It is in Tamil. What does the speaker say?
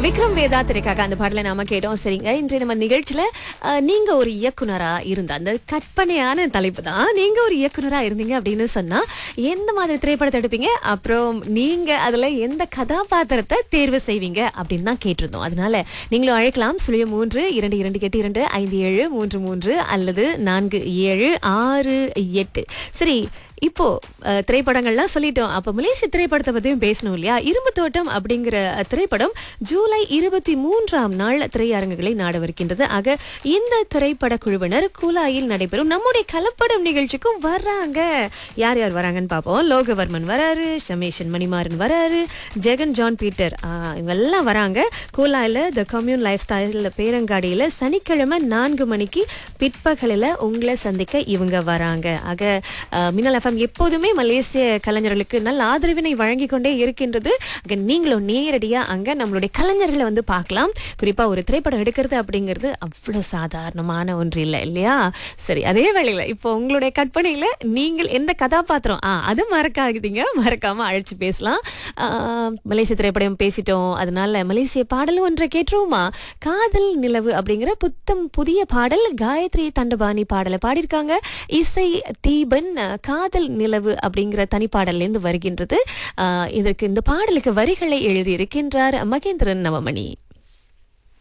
விக்ரம் வேதா திரைக்காக அந்த பாடலை நாம கேட்டோம் சரிங்க இன்றைய நம்ம நிகழ்ச்சியில அஹ், நீங்க ஒரு இயக்குனரா இருந்த அந்த கற்பனையான தலைப்பு தான் நீங்க ஒரு இயக்குனரா இருந்தீங்க அப்படின்னு சொன்னா எந்த மாதிரி திரைப்படத்தை எடுப்பீங்க அப்புறம் நீங்க அதுல எந்த கதாபாத்திரத்தை தேர்வு செய்வீங்க அப்படின்னு தான் கேட்டிருந்தோம் அதனால நீங்களும் அழைக்கலாம் சுழிய மூன்று இரண்டு இரண்டு எட்டு இரண்டு ஐந்து ஏழு மூன்று மூன்று அல்லது நான்கு ஏழு ஆறு எட்டு சரி இப்போ அஹ், திரைப்படங்கள்லாம் சொல்லிட்டோம் அப்ப மலேசிய திரைப்படத்தை பத்தியும் பேசணும் இல்லையா இரும்பு தோட்டம் அப்படிங்கிற அஹ், திரைப்படம் ஜூலை இருபத்தி மூன்றாம் நாள் திரையரங்குகளை நாடவிருக்கின்றது ஆக இந்த திரைப்பட குழுவினர் கூலாயில் நடைபெறும் நம்முடைய கலப்படம் நிகழ்ச்சிக்கும் வர்றாங்க யார் யார் வராங்கன்னு பார்ப்போம் லோகவர்மன் வராரு சமேஷன் மணிமாறன் வராரு ஜெகன் ஜான் பீட்டர் ஆஹ், இவங்க எல்லாம் வராங்க கூலாயில் த கம்யூன் லைஃப் ஸ்டைல் பேரங்காடியில் சனிக்கிழமை நான்கு மணிக்கு பிற்பகலில் உங்களை சந்திக்க இவங்க வராங்க ஆக அஹ், மின்னல் எஃப்எம் எப்போதுமே மலேசிய கலைஞர்களுக்கு நல்ல ஆதரவினை வழங்கி கொண்டே இருக்கின்றது ஆக நீங்களும் நேரடியா அங்க நம்மளுடைய கலைஞர்களை வந்து பார்க்கலாம் குறிப்பா ஒரு திரைப்படம் எடுக்கிறது அப்படிங்கிறது அவ்வளவு சாதாரணமான ஒன்று இல்லை இல்லையா சரி அதே வேளையில இப்போ உங்களுடைய கற்பனையில நீங்கள் எந்த கதாபாத்திரம் ஆ அது மறக்காதீங்க மறக்காம அழைச்சு பேசலாம் ஆஹ், மலேசிய திரைப்படம் பேசிட்டோம் அதனால மலேசிய பாடல் ஒன்றை கேட்டுருவோமா காதல் நிலவு அப்படிங்கிற புத்தம் புதிய பாடல் காயத்ரி தண்டபாணி பாடலை பாடியிருக்காங்க இசை தீபன் அஹ், காதல் நிலவு அப்படிங்கிற தனிப்பாடல்ல இருந்து வருகின்றது ஆஹ், இதற்கு இந்த பாடலுக்கு வரிகளை எழுதி இருக்கின்றார் மகேந்திரன் நவமணி